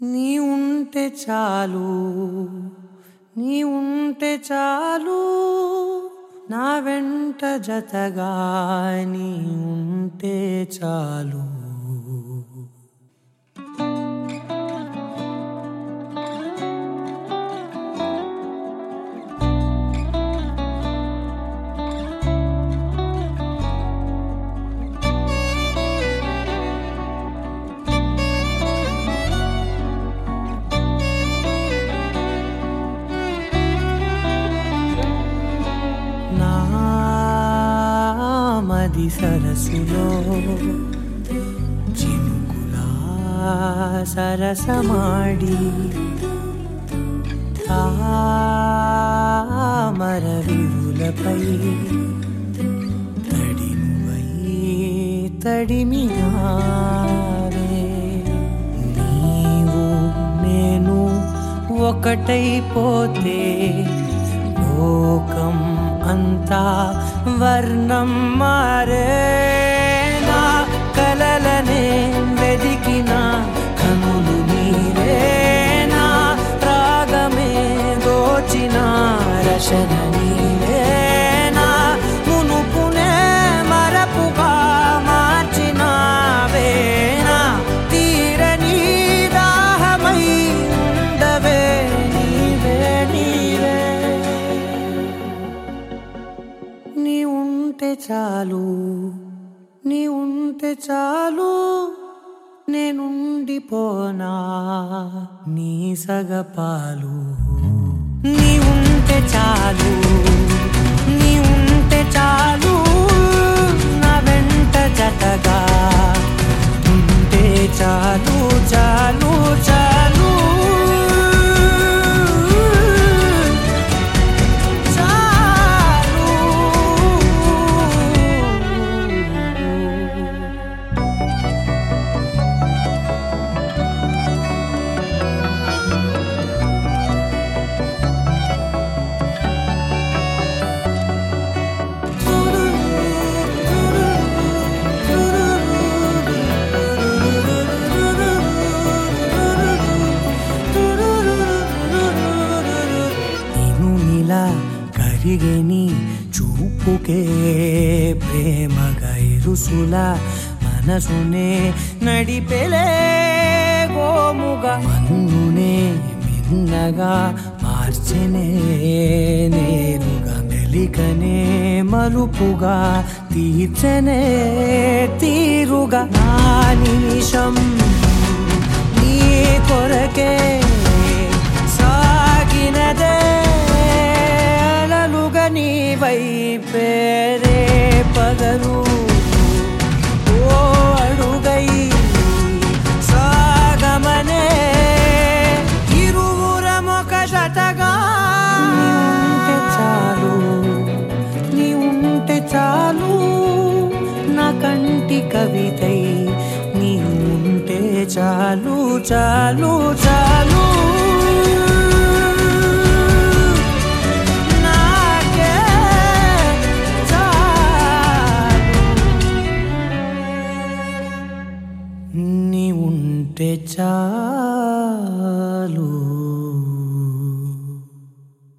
నీ ఉంటే చాలు నీ ఉంటే చాలు నా వెంట జతగా నీ ఉంటే చాలు నా మది సరస్సులో చినుకులా సరసమాడి తామర విరులపై తడినువై తడిమినావే నీవు నేను ఒకటైపోతే లోకం అంతా వర్ణం మారే నా కలలనే వెదికిన కనులు నీరేనా రాగమే దోచిన రచన నీవేనా మునుపునే మరపుగా మార్చినావేనా తీరని దాహమై ఉండవే నీవే నీవే నీ ఉంటే చాలు నీ ఉంటే చాలు నేనుండిపోనా నీ సగపాలు నీ ఉంటే చాలు నీ ఉంటే చాలు నా వెంట జతగా ఉంటే చాలు చాలు చాలు చాలు నేను నీలా కరిగేని చూపుకే ప్రేమగా ఇరుసులా మనసునే నడిపెలే గోముగా మన్నునే మిన్నగా మార్చెనే నేరుగా మెలికనే మలుపుగా తీర్చనే తీరుగా నా నిమిషం నీ కొరకే సాగినదే అలలుగా నీ వైపేరే పగలు ఓ అడుగై సాగమనే ఇరువురమొక జతగా ఉంటే చాలు నీ ఉంటే చాలు నా కంటి కవితై నీ ఉంటే చాలు చాలు చాలు